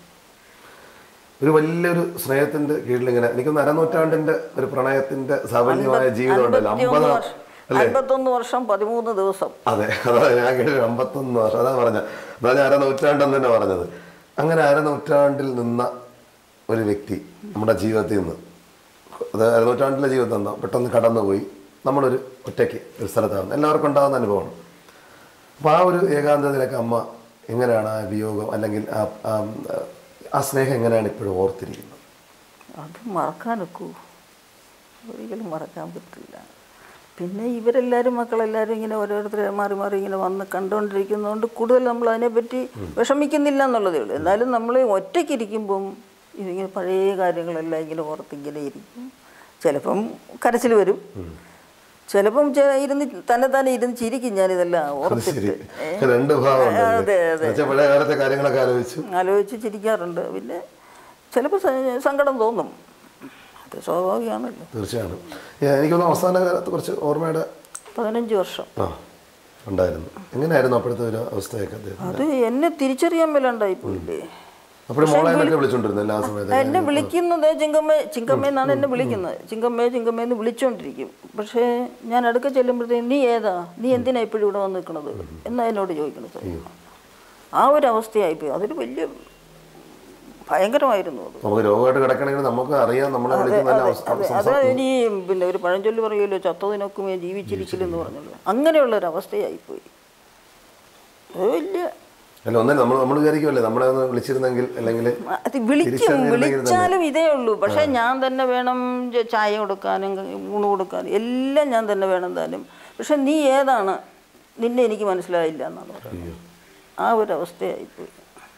Speaker 3: ഒരു വലിയൊരു സ്നേഹത്തിന്റെ കീഴിൽ ഇങ്ങനെ എനിക്കൊന്ന് അരനൂറ്റാണ്ടിന്റെ ഒരു പ്രണയത്തിന്റെ സാഫല്യമായ ജീവിതം ഉണ്ടല്ലോ
Speaker 4: അൻപത്തിയൊന്ന്
Speaker 3: അമ്പതാം
Speaker 4: വർഷം അൻപത്തൊന്ന് വർഷം പതിമൂന്ന് ദിവസം
Speaker 3: അതെ അതാ ഞാൻ കേട്ടത് അമ്പത്തൊന്ന് വർഷം അതാ പറഞ്ഞ അതാ ഞാൻ അരനൂറ്റാണ്ടെന്ന് തന്നെ പറഞ്ഞത് അങ്ങനെ അരനൂറ്റാണ്ടിൽ നിന്ന ഒരു വ്യക്തി നമ്മുടെ ജീവിതത്തിൽ നിന്ന് അത് അരനൂറ്റാണ്ടിലെ ജീവിതം എന്താ പെട്ടെന്ന് കടന്നുപോയി നമ്മളൊരു ഒറ്റയ്ക്ക് ഒരു സ്ഥലത്താകുന്നത് എല്ലാവർക്കും ഉണ്ടാകുന്ന അനുഭവമാണ് അപ്പോൾ ആ ഒരു ഏകാന്തതയിലൊക്കെ അമ്മ എങ്ങനെയാണ് ആ വിയോഗം അല്ലെങ്കിൽ ആ ആ- ആ സ്നേഹം എങ്ങനെയാണ് ഇപ്പോഴും ഓർത്തിരിക്കുന്നത്
Speaker 4: അത് മറക്കാനൊക്കൂ ഒരിക്കലും മറക്കാൻ പറ്റില്ല പിന്നെ ഇവരെല്ലാവരും മക്കളെല്ലാവരും ഇങ്ങനെ ഓരോരുത്തരെ മാറി മാറി ഇങ്ങനെ വന്ന് കണ്ടുകൊണ്ടിരിക്കുന്നതുകൊണ്ട് കൂടുതൽ നമ്മൾ അതിനെപ്പറ്റി വിഷമിക്കുന്നില്ല എന്നുള്ളതേ ഉള്ളൂ എന്നാലും നമ്മൾ ഒറ്റയ്ക്കിരിക്കുമ്പം ഇതിങ്ങനെ പഴയ കാര്യങ്ങളെല്ലാം ഇങ്ങനെ ഓർത്തിങ്ങനെ ഇരിക്കും ചിലപ്പം കരച്ചിൽ വരും ചിലപ്പം ചെ- ഇരുന്ന് തന്നെ തന്നെ ഇരുന്ന് ചിരിക്കും ഞാനിതെല്ലാം
Speaker 3: അത് ശരി
Speaker 4: ഓർത്തിട്ട്
Speaker 3: രണ്ട് ഭാവമുണ്ട്
Speaker 4: അതെ, അതെ.
Speaker 3: എന്നുവെച്ചാൽ പഴയ കാലത്തെ കാര്യങ്ങളൊക്കെ ആലോചിച്ചു
Speaker 4: ആലോചിച്ച് ചിരിക്കാറുണ്ട് പിന്നെ ചിലപ്പോൾ സ- സങ്കടം തോന്നും അത് സ്വാഭാവികമാണല്ലോ
Speaker 3: തീർച്ചയായും ഏ, എനിക്കൊന്ന് അവസാന കാലത്ത് കുറച്ച് ഓർമ്മയുടെ
Speaker 4: പതിനഞ്ച് വർഷം
Speaker 3: ആ ഉണ്ടായിരുന്നു എങ്ങനെയായിരുന്നു അപ്പോഴത്തെ ഒരു അവസ്ഥയൊക്കെ അദ്ദേഹം
Speaker 4: അത് എന്നെ തിരിച്ചറിയാൻ മേലുണ്ടായിപ്പോയില്ലേ
Speaker 3: അപ്പോഴും മോളെ എന്നൊക്കെ വിളിച്ചോണ്ടിരുന്നു എല്ലാ സമയത്തും
Speaker 4: എന്നെ വിളിക്കുന്നത് ചിങ്കമ്മ ചിങ്കമ്മ എന്നാണ് എന്നെ വിളിക്കുന്നത് ചിങ്കമ്മേ ചിങ്കമ്മ എന്ന് വിളിച്ചോണ്ടിരിക്കും പക്ഷേ ഞാൻ അടുക്ക ചെല്ലുമ്പോഴത്തേക്കും നീ ഏതാ നീ എന്തിനാ ഇപ്പോഴും ഇവിടെ വന്ന് നിൽക്കണത് എന്നാ എന്നോട് ചോദിക്കണത് ആ ഒരു അവസ്ഥയായിപ്പോയി അതൊരു വലിയ ഭയങ്കരമായിരുന്നു അത്
Speaker 3: നമുക്ക് രോഗമായിട്ട് കിടക്കണമെങ്കിൽ നമുക്ക് അറിയാം നമ്മളെ വിളിക്കുന്ന എല്ലാ അവസ്ഥ-
Speaker 4: അതെ അത് ഇനി പിന്നെ ഒരു പഴഞ്ചൊല്ലി പറയുമല്ലോ ചത്തതിനൊക്കുമേ ജീവിച്ചിരിക്കില്ലെന്ന് പറഞ്ഞല്ലോ അങ്ങനെയുള്ള ഒരു അവസ്ഥയായിപ്പോയി അത് വലിയ
Speaker 3: അല്ല ഒന്നേ നമ്മൾ നമ്മൾ വിചാരിക്കുമല്ലേ നമ്മളെ ഒന്ന് വിളിച്ചിരുന്നെങ്കിൽ അല്ലെങ്കിൽ
Speaker 4: അത് വിളിക്കും
Speaker 3: തിരിച്ചറിഞ്ഞിരുന്നെങ്കിൽ
Speaker 4: വിളിച്ചാലും ഇതേ ഉള്ളൂ പക്ഷെ ഞാൻ തന്നെ വേണം ച- ചായ കൊടുക്കാനും ഊണ് കൊടുക്കാനും എല്ലാം ഞാൻ തന്നെ വേണം താനും പക്ഷെ നീ ഏതാണ് നിന്നെ എനിക്ക് മനസ്സിലായില്ല എന്നാണ് പറയുന്നത് ആ ഒരു അവസ്ഥയായിപ്പോയി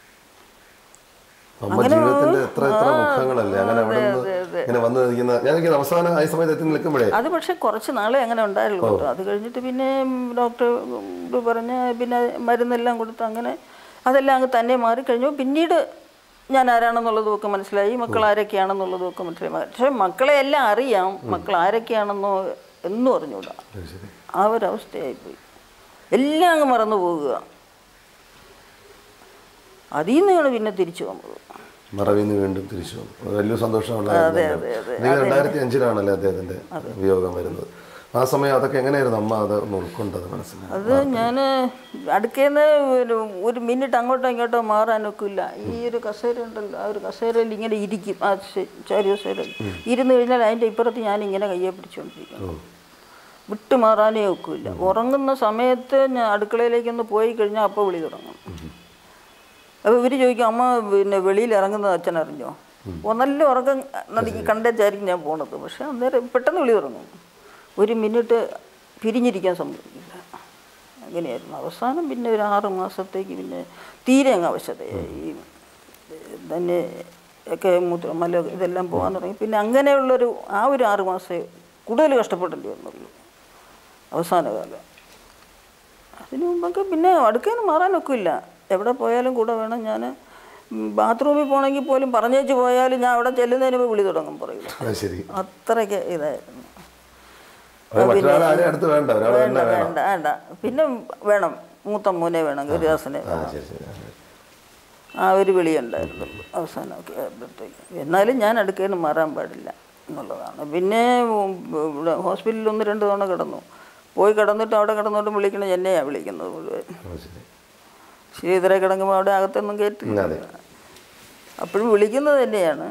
Speaker 3: അമ്മ ജീവിതത്തിന്റെ എത്ര എത്ര മുഖങ്ങളല്ലേ അങ്ങനെ അവിടെ നിന്ന് ഇങ്ങനെ വന്നു നിൽക്കുന്ന ഞാൻ എനിക്ക് അവസാനം ആ സമയത്ത് എത്തി നിൽക്കുമ്പോഴേ
Speaker 4: അത് പക്ഷെ കുറച്ച് നാളെ അങ്ങനെ ഉണ്ടായുള്ളൂ കേട്ടോ അത് കഴിഞ്ഞിട്ട് പിന്നെ ഡോക്ടർ പറഞ്ഞ് പിന്നെ മരുന്നെല്ലാം കൊടുത്ത് അങ്ങനെ അതെല്ലാം അങ്ങ് തന്നെ മാറി കഴിഞ്ഞു പിന്നീട് ഞാൻ ആരാണെന്നുള്ളതും ഒക്കെ മനസ്സിലായി മക്കൾ ആരൊക്കെയാണെന്നുള്ളതും ഒക്കെ മനസ്സിലായി പക്ഷേ മക്കളെ എല്ലാം അറിയാം മക്കൾ ആരൊക്കെയാണെന്നോ എന്നും അറിഞ്ഞൂടാ ആ ഒരവസ്ഥയായിപ്പോയി എല്ലാം അങ്ങ് മറന്നു പോകുക അതിൽ നിന്നാണ് പിന്നെ തിരിച്ചു വന്നത്
Speaker 3: മറവിൽ നിന്ന് വീണ്ടും തിരിച്ചു വന്നു അത് വലിയ സന്തോഷമുള്ള എനിക്ക് രണ്ടായിരത്തി അഞ്ചിലാണല്ലേ അദ്ദേഹത്തിന്റെ വിയോഗം വരുന്നത് ആ സമയം അതൊക്കെ എങ്ങനെയായിരുന്നു അമ്മ അത് ഒന്ന് ഉൾക്കൊണ്ടത് മനസ്സിൽ
Speaker 4: അത് ഞാൻ അടുക്കേന്ന് ഒരു ഒരു മിനിറ്റ് അങ്ങോട്ടോ ഇങ്ങോട്ടോ മാറാനൊക്കില്ല ഈ ഒരു കസേര ഉണ്ടല്ലോ ആ ഒരു കസേരയിൽ ഇങ്ങനെ ഇരിക്കും ആ ചാരി കസേരയിൽ ഇരുന്ന് കഴിഞ്ഞാൽ അതിൻ്റെ ഇപ്പുറത്ത് ഞാൻ ഇങ്ങനെ കയ്യെ പിടിച്ചുകൊണ്ടിരിക്കും വിട്ടു മാറാനേ ഒക്കില്ല ഉറങ്ങുന്ന സമയത്ത് ഞാൻ അടുക്കളയിലേക്കൊന്ന് പോയി കഴിഞ്ഞാൽ അപ്പോൾ വിളി തുടങ്ങും അപ്പോൾ ഇവർ ചോദിക്കും അമ്മ പിന്നെ വെളിയിൽ ഇറങ്ങുന്നത് അച്ഛൻ അറിഞ്ഞോ ഓ, നല്ല ഉറക്കം നദിക്ക് കണ്ടേച്ചായിരിക്കും ഞാൻ പോണത് പക്ഷേ അന്നേരം പെട്ടെന്ന് വിളി തുടങ്ങും ഒരു മിനിറ്റ് പിരിഞ്ഞിരിക്കാൻ സമ്മതിക്കില്ല അങ്ങനെയായിരുന്നു അവസാനം പിന്നെ ഒരു ആറ് മാസത്തേക്ക് പിന്നെ തീരെ അങ്ങ് അവശതയായി ഈ തന്നെ ഒക്കെ മൂത്ര മല ഇതെല്ലാം പോകാൻ തുടങ്ങി പിന്നെ അങ്ങനെയുള്ളൊരു ആ ഒരു ആറ് മാസമേ കൂടുതൽ കഷ്ടപ്പെടേണ്ടി വന്നുള്ളൂ അവസാന കാലം അതിനു മുമ്പൊക്കെ പിന്നെ അടുക്കേന്ന് മാറാനൊക്കില്ല എവിടെ പോയാലും കൂടെ വേണം ഞാൻ ബാത്റൂമിൽ പോകണമെങ്കിൽ പോലും പറഞ്ഞേച്ച് പോയാലും ഞാൻ അവിടെ ചെല്ലുന്നതിന് മുമ്പ് വിളി തുടങ്ങും പറയില്ല
Speaker 3: അത് ശരി
Speaker 4: അത്രയ്ക്ക് ഇതായിരുന്നു
Speaker 3: അത് മറ്റൊരാൾ ആരും അടുത്ത് വേണ്ട ഒരാൾ
Speaker 4: വേണ്ട
Speaker 3: തന്നെ വേണം
Speaker 4: വേണ്ട വേണ്ട പിന്നെ വേണം മൂത്ത മോനെ വേണം ഗുരുദാസനെ
Speaker 3: ആ
Speaker 4: വേണം
Speaker 3: ശരി ശരി ആ, ശരി.
Speaker 4: ആ ഒരു വിളി ഉണ്ടായിരുന്നുള്ളൂ അവസാനമൊക്കെ ആയപ്പോഴത്തേക്ക് എന്നാലും ഞാൻ അടുക്കേന്ന് മാറാൻ പാടില്ല എന്നുള്ളതാണ് പിന്നെ ഉം, ഇവിടെ ഹോസ്പിറ്റലിൽ ഒന്ന് രണ്ട് തവണ കിടന്നു പോയി കിടന്നിട്ട് അവിടെ കിടന്നോട്ട് വിളിക്കണത് എന്നെയാണ് വിളിക്കുന്നത് മുഴുവൻ
Speaker 3: ആ, ശരി
Speaker 4: ശ്രീധര കിടങ്ങുമ്പോൾ അവിടെ അകത്തൊന്നും കയറ്റില്ല
Speaker 3: അതെ.
Speaker 4: അപ്പോഴും വിളിക്കുന്നത് തന്നെയാണ്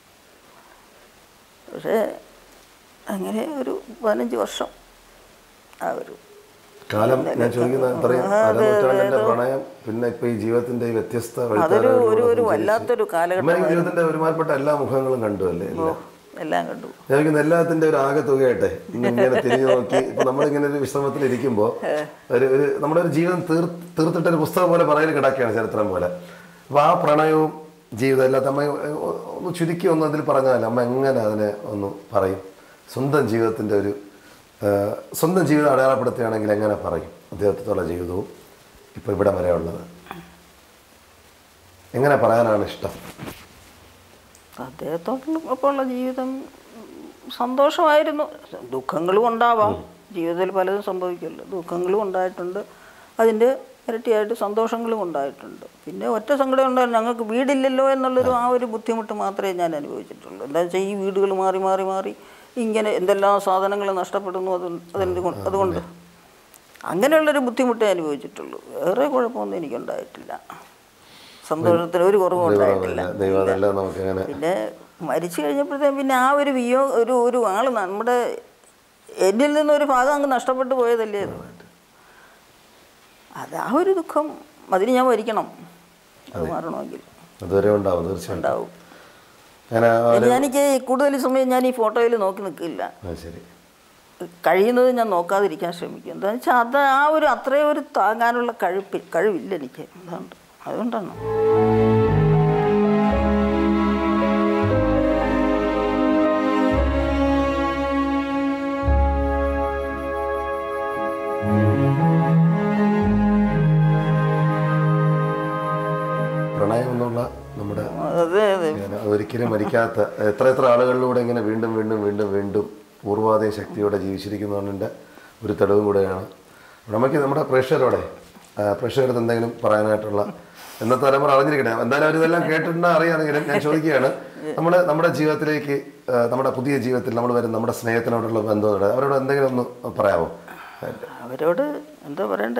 Speaker 4: പക്ഷേ അങ്ങനെ ഒരു പതിനഞ്ച് വർഷം ആ ഒരു
Speaker 3: കാലം ഞാൻ ചോദിക്കുന്ന ഇത്രയും അരനൂറ്റാണ്ടിന്റെ പ്രണയം പിന്നെ ഇപ്പൊ ഈ ജീവിതത്തിന്റെ ഈ വ്യത്യസ്ത
Speaker 4: അതൊരു ഒരു
Speaker 3: വഴിത്താരകളിലൂടെ
Speaker 4: ഒരു
Speaker 3: സഞ്ചരിച്ച്
Speaker 4: വല്ലാത്തൊരു
Speaker 3: അമ്മ
Speaker 4: കാലഘട്ടം
Speaker 3: ഈ ജീവിതത്തിന്റെ ഒരുമാതിരിപ്പെട്ട എല്ലാ മുഖങ്ങളും കണ്ടു അല്ലേ എല്ലാം
Speaker 4: എല്ലാം കണ്ടു
Speaker 3: ഞാൻ ചോദിക്കുന്ന എല്ലാത്തിന്റെ ഒരു ആകെ തുകയായിട്ടെ ഇങ്ങനെ തിരിഞ്ഞു നോക്കി ഇപ്പൊ നമ്മളിങ്ങനെ ഒരു വിശ്രമത്തിൽ ഇരിക്കുമ്പോൾ ഒരു ഒരു നമ്മുടെ ഒരു ജീവിതം തീർ തീർത്തിട്ട് ഒരു പുസ്തകം പോലെ പറയൽ കിടക്കുകയാണ് ചരിത്രം പോലെ അപ്പൊ ആ പ്രണയവും ജീവിതം എല്ലാത്ത അമ്മ ഒന്ന് ചുരുക്കി ഒന്ന് അതിൽ പറഞ്ഞാൽ അമ്മ എങ്ങനെ അതിനെ ഒന്ന് പറയും സ്വന്തം ജീവിതത്തിന്റെ ഒരു ആ, സ്വന്തം ജീവിതം അടയാളപ്പെടുത്തുകയാണെങ്കിൽ എങ്ങനെ പറയും അദ്ദേഹത്തോളം ജീവിതവും ഇപ്പൊ ഇവിടെ വരെ ഉള്ളത് എങ്ങനെ പറയാനാണ് ഇഷ്ടം
Speaker 4: അദ്ദേഹത്തോടൊപ്പമുള്ള ജീവിതം സന്തോഷമായിരുന്നു ദുഃഖങ്ങളും ഉണ്ടാവാം ജീവിതത്തിൽ പലതും സംഭവിക്കുമല്ലോ ദുഃഖങ്ങളും ഉണ്ടായിട്ടുണ്ട് അതിൻ്റെ ഇരട്ടിയായിട്ട് സന്തോഷങ്ങളും ഉണ്ടായിട്ടുണ്ട് പിന്നെ ഒറ്റ സങ്കടം ഉണ്ടായിരുന്നു ഞങ്ങൾക്ക് വീടില്ലല്ലോ എന്നുള്ളൊരു ആ ഒരു ബുദ്ധിമുട്ട് മാത്രമേ ഞാൻ അനുഭവിച്ചിട്ടുള്ളൂ എന്താ വെച്ചാൽ ഈ വീടുകൾ മാറി മാറി മാറി ഇങ്ങനെ എന്തെല്ലാം സാധനങ്ങൾ നഷ്ടപ്പെടുന്നു അത് അതിൻ്റെ കൊണ്ട് അതുകൊണ്ട് അങ്ങനെയുള്ളൊരു ബുദ്ധിമുട്ടേ അനുഭവിച്ചിട്ടുള്ളൂ വേറെ കുഴപ്പമൊന്നും എനിക്കുണ്ടായിട്ടില്ല സന്തോഷത്തിന് ഒരു കുറവും ഉണ്ടായിട്ടില്ല
Speaker 3: ദൈവം അതെല്ലാം നമുക്ക് എങ്ങനെ
Speaker 4: പിന്നെ മരിച്ചു കഴിഞ്ഞപ്പോഴത്തേക്കും പിന്നെ ആ ഒരു വിയോ ഒരു ഒരു ആൾ നമ്മുടെ എന്നിൽ നിന്നൊരു ഭാഗം അങ്ങ് നഷ്ടപ്പെട്ടു പോയതല്ലേ അത് അത് ആ ഒരു ദുഃഖം അതിന് ഞാൻ വരിക്കണം അത് മാറണമെങ്കിൽ
Speaker 3: അതുവരെ ഉണ്ടാവും തീർച്ചയായിട്ടും
Speaker 4: ഉണ്ടാവും
Speaker 3: ഞാൻ ആ ഒരു-
Speaker 4: എനിക്ക് കൂടുതൽ സമയം ഞാൻ ഈ ഫോട്ടോയിൽ നോക്കി നിൽക്കില്ല
Speaker 3: ആ, ശരി
Speaker 4: കഴിയുന്നത് ഞാൻ നോക്കാതിരിക്കാൻ ശ്രമിക്കും എന്താണെന്ന് വെച്ചാൽ അത് ആ ഒരു അത്രയും ഒരു താങ്ങാനുള്ള കഴിവ് കഴിവില്ല എനിക്ക് അതുകൊണ്ട് അതുകൊണ്ടാണ്
Speaker 3: പ്രണയം എന്നുള്ള നമ്മുടെ
Speaker 4: അതെ അതെ
Speaker 3: ഞാൻ ഒരിക്കലും മരിക്കാത്ത എത്ര എത്ര ആളുകളിലൂടെ ഇങ്ങനെ വീണ്ടും വീണ്ടും വീണ്ടും വീണ്ടും പൂർവാധീന ശക്തിയോടെ ജീവിച്ചിരിക്കുന്നതിൻ്റെ ഒരു തെളിവും കൂടെയാണ് നമുക്ക് നമ്മുടെ പ്രേക്ഷകരോടെ ആ, പ്രേക്ഷകർക്ക് എന്തെങ്കിലും പറയാനായിട്ടുള്ള ഇന്നത്തെ തലമുറ അറിഞ്ഞിരിക്കട്ടെ എന്തായാലും അവരിതെല്ലാം കേട്ടിട്ടുണ്ടെന്ന് അറിയാമെങ്കിലും ഞാൻ ചോദിക്കുകയാണ് നമ്മുടെ നമ്മുടെ ജീവിതത്തിലേക്ക് ആ, നമ്മുടെ പുതിയ ജീവിതത്തിൽ നമ്മൾ വരുന്ന നമ്മുടെ സ്നേഹത്തിനോടുള്ള ബന്ധത്തോടെ അവരോട് എന്തെങ്കിലും ഒന്ന് പറയാമോ
Speaker 4: അവരോട് എന്താ പറയണ്ടേ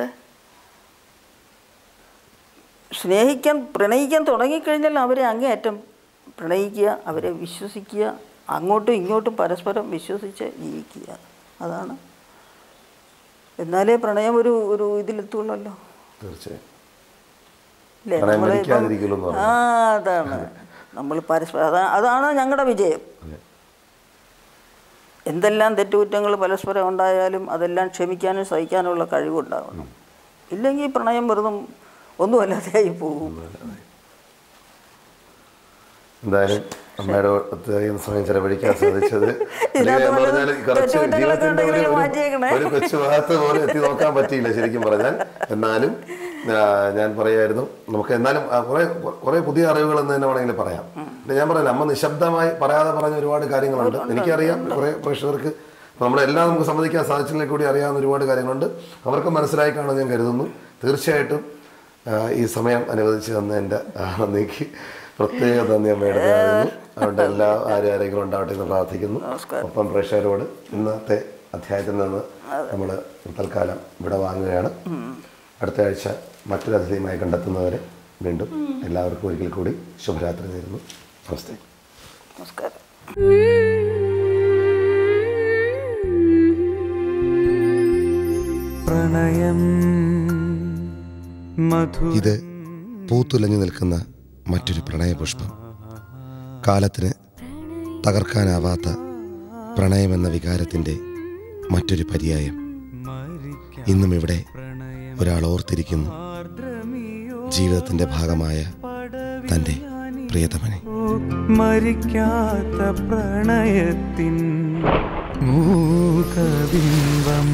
Speaker 4: സ്നേഹിക്കാൻ പ്രണയിക്കാൻ തുടങ്ങിക്കഴിഞ്ഞാൽ അവരെ അങ്ങേയറ്റം പ്രണയിക്കുക അവരെ വിശ്വസിക്കുക അങ്ങോട്ടും ഇങ്ങോട്ടും പരസ്പരം വിശ്വസിച്ച് ജീവിക്കുക അതാണ് എന്നാലേ പ്രണയം ഒരു ഒരു ഇതിലെത്തുള്ളല്ലോ
Speaker 3: തീർച്ചയായും
Speaker 4: അല്ലേ
Speaker 3: പ്രണയം
Speaker 4: നമ്മള് ഇപ്പം-
Speaker 3: മരിക്കാതിരിക്കുള്ളൂ എന്ന്
Speaker 4: ആ അതാണ് നമ്മൾ പരസ്പരം അതാ അതാണ് ഞങ്ങളുടെ വിജയം
Speaker 3: അതെ.
Speaker 4: എന്തെല്ലാം തെറ്റുകുറ്റങ്ങൾ പരസ്പരം ഉണ്ടായാലും അതെല്ലാം ക്ഷമിക്കാനും സഹിക്കാനുള്ള കഴിവുണ്ടാവണം ഇല്ലെങ്കിൽ പ്രണയം വെറുതും ഒന്നുമല്ലാതെയായി പോകും
Speaker 3: എന്തായാലും അമ്മയുടെ അത്രയും സമയം ചെലവഴിക്കാൻ സാധിച്ചത്
Speaker 4: ഇതിനകത്ത്
Speaker 3: എന്ന് പറഞ്ഞാൽ
Speaker 4: വല്ല
Speaker 3: കുറച്ച്
Speaker 4: തെറ്റുകുറ്റങ്ങളൊക്കെ
Speaker 3: ജീവിതത്തിന്റെ
Speaker 4: ഉണ്ടെങ്കിൽ
Speaker 3: ഒരു- ഒരു-
Speaker 4: മാറ്റിയേക്കണേ.
Speaker 3: ഒരു കൊച്ചു ഭാഗത്ത് പോലും എത്തി നോക്കാൻ പറ്റിയില്ല ശരിക്കും പറഞ്ഞാൽ എന്നാലും ആ, ഞാൻ പറയായിരുന്നു നമുക്ക് എന്നാലും ആ, കുറെ കുറെ പുതിയ അറിവുകൾ എന്ന് തന്നെ വേണമെങ്കിൽ പറയാം പിന്നെ ഞാൻ പറയാം അമ്മ നിശബ്ദമായി പറയാതെ പറഞ്ഞ ഒരുപാട് കാര്യങ്ങളുണ്ട് എനിക്കറിയാം കുറെ പ്രേക്ഷകർക്ക് നമ്മളെല്ലാം നമുക്ക് സമ്മതിക്കാൻ സാധിച്ചില്ലെങ്കിൽ കൂടി അറിയാവുന്ന ഒരുപാട് കാര്യങ്ങളുണ്ട് അവർക്ക് മനസ്സിലായി കാണുമെന്ന് ഞാൻ കരുതുന്നു തീർച്ചയായിട്ടും ആ, ഈ സമയം അനുവദിച്ച് തന്ന എൻ്റെ നന്ദിക്ക് പ്രത്യേക നന്ദി അമ്മയുടെ അറിയുന്നു അതുകൊണ്ട് എല്ലാ ആരും ആരെങ്കിലും ഉണ്ടാവട്ടെ എന്ന് പ്രാർത്ഥിക്കുന്നു ഒപ്പം പ്രേക്ഷകരോട് ഇന്നത്തെ അധ്യായത്തിൽ നിന്ന് നമ്മൾ തൽക്കാലം ഇവിടെ വാങ്ങുകയാണ് അടുത്ത ആഴ്ച മറ്റൊരു അതിഥിയുമായി കണ്ടെത്തുന്നവരെ വീണ്ടും എല്ലാവർക്കും ഒരിക്കൽ കൂടി ശുഭരാത്രി നേരുന്നു നമസ്തേ
Speaker 4: നമസ്കാരം
Speaker 1: പ്രണയം മധു
Speaker 5: ഇത് പൂത്തുലഞ്ഞു നിൽക്കുന്ന മറ്റൊരു പ്രണയപുഷ്പം കാലത്തിന് തകർക്കാനാവാത്ത പ്രണയമെന്ന വികാരത്തിൻ്റെ മറ്റൊരു പര്യായം ഇന്നും ഇവിടെ ഒരാൾ ഓർത്തിരിക്കുന്നു ജീവിതത്തിൻ്റെ ഭാഗമായ തൻ്റെ പ്രിയതമനെ
Speaker 1: മരിക്കാത്ത പ്രണയത്തിൻ മൂകബിംബം